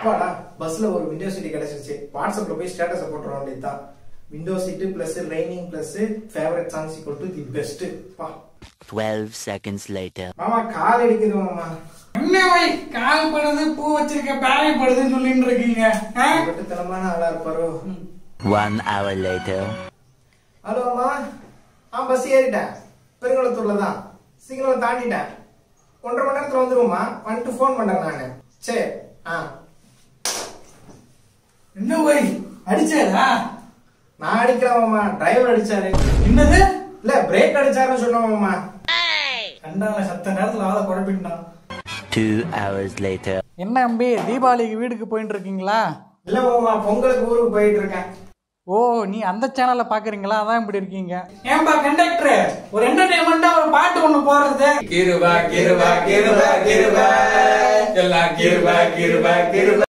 அப்பாடா பஸ்ல ஒரு விண்டோ சீட் கிடைச்சிருச்சு வாட்ஸ்அப்ல போய் ஸ்டேட்டஸ் போட்டுற வேண்டியதுதான் window seat plus raining plus favourite songs equal to the best பா 12 seconds later. மாமா கால் அடிக்குது மாமா என்ன வை கால் படுது பூ வச்சிருக்க பேரை படுதுன்னு சொல்லிட்டு இருக்கீங்க ஆ? வெட்டுத்தனமான ஆளா இருப்பாரோ One hour later. ஹலோ அம்மா ஆ பஸ் ஏறிட்டேன் பெருங்குளத்தூர்ல தான் சிக்னலை தாண்டிட்டேன் ஒன்றரை மணி நேரத்துல வந்துருவோமா வந்துட்டு ஃபோன் பண்றேன் நானு சரி ஆ என்ன வை அடிச்சாரா நான் அடிக்கிறேன் மாமா டிரைவர் அடிச்சாரு என்னது இல்ல பிரேக் அடிச்சாருன்னு சொன்னோம் மாமா கண்டால சத்த நேரத்துல ஆளை குழப்பிட்டான் Two hours later. என்ன அம்பி தீபாவளிக்கு வீட்டுக்கு போயிட்டு இருக்கீங்களா இல்ல மாமா பொங்கலுக்கு ஊருக்கு போயிட்டு இருக்கேன் ஓ நீ அந்த சேனல்ல பாக்குறீங்களா அதான் இப்படி இருக்கீங்க ஏன்பா கண்டக்டர் ஒரு என்டர்டைன்மெண்டா ஒரு பாட்டு ஒண்ணு போடுறது கிருபா கிருபா கிருபா கிருபா எல்லாம் கிருபா கிருபா கிருபா